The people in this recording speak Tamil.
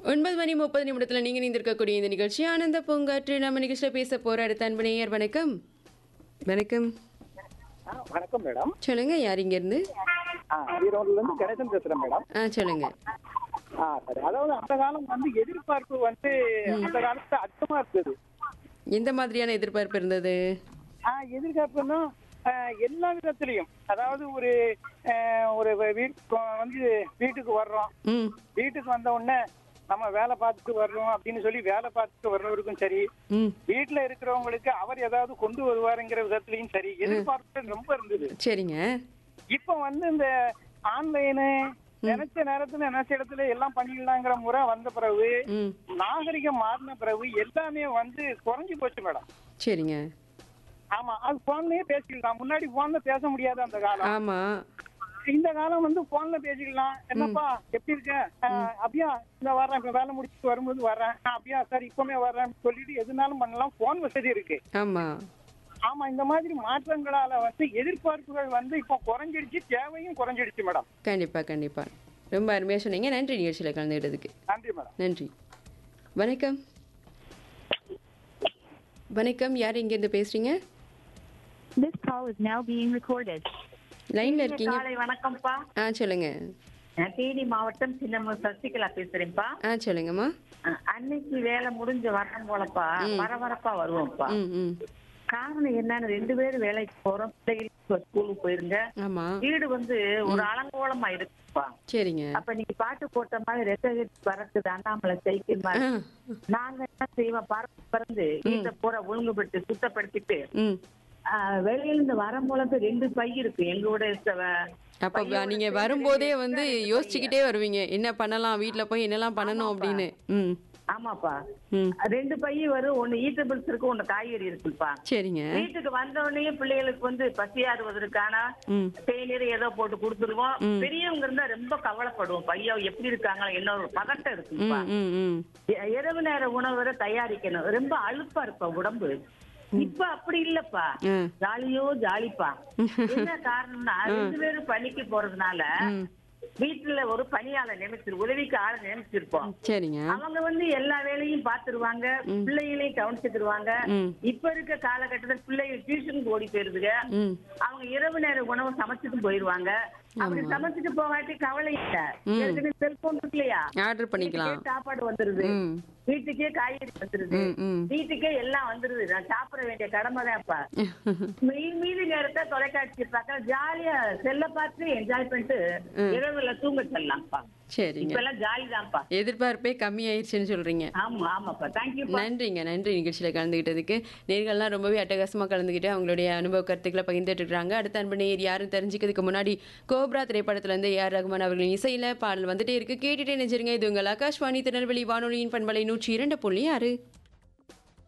ஒன்பது மணி முப்பது நிமிடத்தில் நீங்கள் நீந்திருக்கக்கூடிய இந்த நிகழ்ச்சி ஆனந்த பூங்காற்று நம்ம நிகழ்ச்சியில் பேச போகிற அடுத்த அன்பனையர் வணக்கம் வணக்கம் ஆ, வணக்கம் மேடம் சொல்லுங்க யார் இங்கேருந்து ஆ ஈரோடுல இருந்து கணேசன் பேசுறேன் மேடம் ஆ சொல்லுங்க ஆ சரி அதாவது அந்த காலம் வந்து எதிர்பார்ப்பு வந்து அந்த காலத்துல அதிகமா இருந்தது எந்த மாதிரியான எதிர்பார்ப்பு இருந்தது ஆ எதிர்பார்ப்புன்னா ஆ, எல்லா விதத்திலையும் அதாவது ஒரு ஆ, ஒரு வீட்டு வந்து வீட்டுக்கு வர்றோம் ம் வீட்டுக்கு வந்த உடனே நம்ம வேலை பார்த்துட்டு வர்றோம் அப்படின்னு சொல்லி வேலை பார்த்துட்டு வர்றவருக்கும் சரி ம் வீட்டுல இருக்கிறவங்களுக்கு அவர் ஏதாவது கொண்டு வருவாருங்கிற விதத்திலையும் சரி எதிர்பார்ப்பு ரொம்ப இருந்தது சரிங்க இப்ப வந்து இந்த ஆன்லைனு நினைச்ச நேரத்துல நினைச்ச இடத்துல எல்லாம் பண்ணிடலாங்கிற முறை வந்த பிறகு ம் நாகரிகம் மாறின பிறகு எல்லாமே வந்து குறைஞ்சு போச்சு மேடம் சரிங்க ஆமா அது போன்லயே பேசிக்கலாம் முன்னாடி போன்ல பேச முடியாது அந்த காலம் ஆமாம் இந்த காலம் வந்து போன்ல பேசிக்கலாம் என்னப்பா எப்படி இருக்க அஹ், அப்படியா இந்த வர்றேன் இப்ப வேலை முடிச்சுட்டு வரும்போது வர்றேன் ஆ, அப்படியா சார் இப்பவுமே வர்றேன் சொல்லிட்டு எதுனாலும் பண்ணலாம் போன் வசதி இருக்கு ஆமாம் ஆமா இந்த மாதிரி மாற்றங்களால வந்து எதிர்பார்ப்புகள் வந்து இப்போ குறைஞ்சிடுச்சு தேவையும் குறைஞ்சிடுச்சு மேடம் கண்டிப்பாக கண்டிப்பாக ரொம்ப அருமையாக சொன்னீங்க நன்றி நிகழ்ச்சியில் கலந்துக்கிட்டதுக்கு நன்றி மேடம் நன்றி வணக்கம் வணக்கம் யார் இங்கேருந்து பேசுகிறீங்க This call is now being recorded. லைனில் இருக்கீங்க காலை வணக்கம்ப்பா ஆ சொல்லுங்க நான் தேனி மாவட்டம் சின்னம சசிகலா பேசுறேன்ப்பா ஆ சொல்லுங்கம்மா அஹ், அன்னைக்கு வேலை முடிஞ்ச வரம் போலப்பா பரபரப்பா வருவோம்ப்பா ம் ம் காரணம் என்னன்னு ரெண்டு பேரும் வேலைக்கு போறோம் பிள்ளைகள் ஸ்கூலுக்கு போயிருங்க ஆமாம் வீடு வந்து ஒரு அலங்கோலமா இருக்குப்பா சரிங்க அப்ப நீங்க பாட்டு போட்ட மாதிரி ரெக்க பறக்குது அண்ணாமலை சைக்கிள் ஆ மாதிரி நாங்க என்ன செய்வோம் பறந்து பறந்து வீட்டை பூரா ஒழுங்குபடுத்தி சுத்தப்படுத்திட்டு ம் ஆஹ், வெளியில இருந்து வரும்போது ரெண்டு பை இருக்கு எங்களோட ச- அப்போ நீங்க வரும்போதே வந்து யோசிச்சுக்கிட்டே வருவீங்க என்ன பண்ணலாம் வீட்ல போய் என்னெல்லாம் பண்ணணும் அப்படின்னு ம் ஆமாப்பா ம் ரெண்டு பை வரும் ஒண்ணு ஈட்டபிள்ஸ் இருக்கு ஒண்ணு காய்கறி இருக்குப்பா சரிங்க வீட்டுக்கு வந்த உடனே பிள்ளைகளுக்கு வந்து பசியாறுவதற்கான ம் தேநீர் ஏதோ போட்டு கொடுத்துருவோம் பெரியவங்க இருந்தா ரொம்ப கவலைப்படுவோம் பையன் எப்படி இருக்காங்களா என்ன ஒரு பதட்டம் இருக்குப்பா ம் ம் ம் எ- இரவு நேர உணவு வரை தயாரிக்கணும் ரொம்ப அலுப்பா இருப்பா உடம்பு இப்ப அப்படி இல்லப்பா ம். ஜாலியோ ஜாலிப்பா என்ன காரணம்னா ரெண்டு பேரும் பணிக்கு போறதுனால வீட்டுல ஒரு பணியாளர் நியமிச்சிரு உதவிக்கு ஆளை நியமிச்சிருப்போம் சரிங்க அவங்க வந்து எல்லா வேலையும் பாத்துருவாங்க பிள்ளைகளையும் கவனிச்சுக்கிடுவாங்க ம். இப்ப இருக்க காலகட்டத்துல பிள்ளைகள் டியூஷனுக்கு ஓடி போயிருதுங்க ம் அவங்க இரவு நேர உணவு சமைச்சிட்டு போயிருவாங்க அப்படி சமைச்சிட்டு போகாட்டி கவலை இல்ல ஏற்கனவே செல்போன் இருக்கு இல்லையா ஆர்டர் பண்ணிக்கலாம் வீட்டுக்கே சாப்பாடு வந்துருது ம் வீட்டுக்கே காய்கறி வந்துருது ம் ம் வீட்டுக்கே எல்லாம் வந்துருது நான் சாப்பிட வேண்டிய கடமை தான்ப்பா மீ- மீதி நேரத்தை தொலைக்காட்சி பார்க்க ஜாலியா செல்ல பார்த்து என்ஜாய் பண்ணிட்டு இரவுல தூங்க செல்லலாம்ப்பா சரிங்க இப்ப எல்லாம் ஜாலி தான்ப்பா எதிர்பார்ப்பே கம்மியாயிருச்சுன்னு சொல்றீங்க ஆமா ஆமாப்பா தேங்க்யூ நன்றிங்க நன்றி நிகழ்ச்சியில் கலந்துக்கிட்டதுக்கு நேர்கள்லாம் ரொம்பவே அட்டகாசமாக கலந்துக்கிட்டு அவங்களுடைய அனுபவ கருத்துக்களை பகிர்ந்துட்டு இருக்காங்க அடுத்த அன்பு நேயர் யாரும் தெரிஞ்சுக்கிறதுக்கு முன்னாடி கோப்ரா திரைப்படத்துல இருந்து ஏஆர் ரகுமான் அவர்களின் இசையில பாடல் வந்துட்டே இருக்கு கேட்டுட்டே நினைச்சிருங்க இது உங்கள் ஆகாஷ்வாணி திருநெல்வேலி வானொலியின் பண்பலை நூற்றி இரண்டு புள்ளி ஆறு